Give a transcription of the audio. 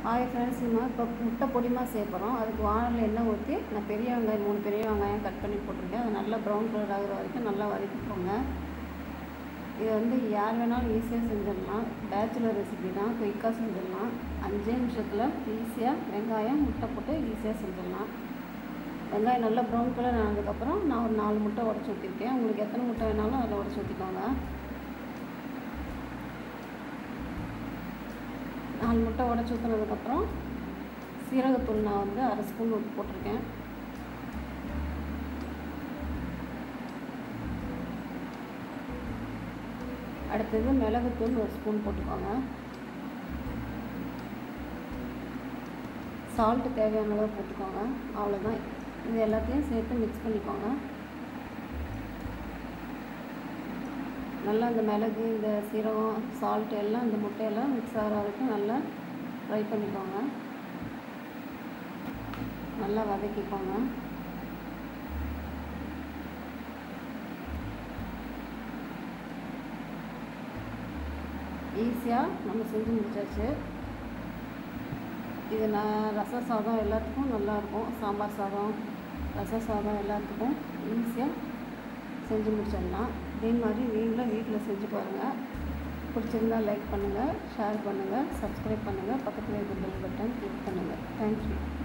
hi friends நம்ம இப்போ முட்டை பொடிமா செய்ய போகிறோம் அதுக்கு வானலில் எண்ணெய் ஊற்றி நான் பெரிய வெங்காயம் மூணு பெரிய வெங்காயம் கட் பண்ணி போட்டிருக்கேன் அது நல்லா ப்ரௌன் கலர் ஆகுற வரைக்கும் நல்லா வதக்கிக்கோங்க இதை வந்து யார் வேணாலும் ஈஸியாக செஞ்சிடலாம் பேச்சுலர் ரெசிபி தான் குயிக்காக செஞ்சிடலாம் அஞ்சே நிமிஷத்தில் ஈஸியாக வெங்காயம் முட்டை போட்டு ஈஸியாக செஞ்சிடலாம் வெங்காயம் நல்லா ப்ரௌன் கலர் ஆனதுக்கப்புறம் நான் ஒரு நாலு முட்டை உடச்சி ஊற்றிருக்கேன் உங்களுக்கு எத்தனை முட்டை வேணாலும் அதில் உடச்சி ஊற்றிக்கோங்க நாலு முட்டை உடச்சி ஊற்றுனதுக்கப்புறம் சீரகத்தூள் நான் வந்து அரை ஸ்பூன் ஊற்றி போட்டிருக்கேன் அடுத்தது மிளகுத்தூள் ஒரு ஸ்பூன் போட்டுக்கோங்க சால்ட்டு தேவையான அளவு போட்டுக்கோங்க அவ்வளோதான் இது எல்லாத்தையும் சேர்த்து மிக்ஸ் பண்ணிக்கோங்க நல்லா இந்த மிளகு இந்த சீரகம் சால்ட் எல்லாம் இந்த முட்டையெல்லாம் மிக்ஸ் ஆகிற வரைக்கும் நல்லா ஃப்ரை பண்ணிக்கோங்க நல்லா வதக்கிக்கோங்க ஈஸியாக நம்ம செஞ்சு முடிச்சாச்சு இது நான் ரச சாதம் எல்லாத்துக்கும் நல்லாயிருக்கும் சாம்பார் சாதம் ரச சாதம் எல்லாத்துக்கும் ஈஸியாக செஞ்சு முடிச்சிடலாம் இதே மாதிரி நீங்களும் வீட்டில் செஞ்சு பாருங்கள் பிடிச்சிருந்தா லைக் பண்ணுங்கள் ஷேர் பண்ணுங்கள் சப்ஸ்கிரைப் பண்ணுங்கள் பக்கத்தில் இருக்க பெல் பட்டன் கிளிக் பண்ணுங்கள் தேங்க்யூ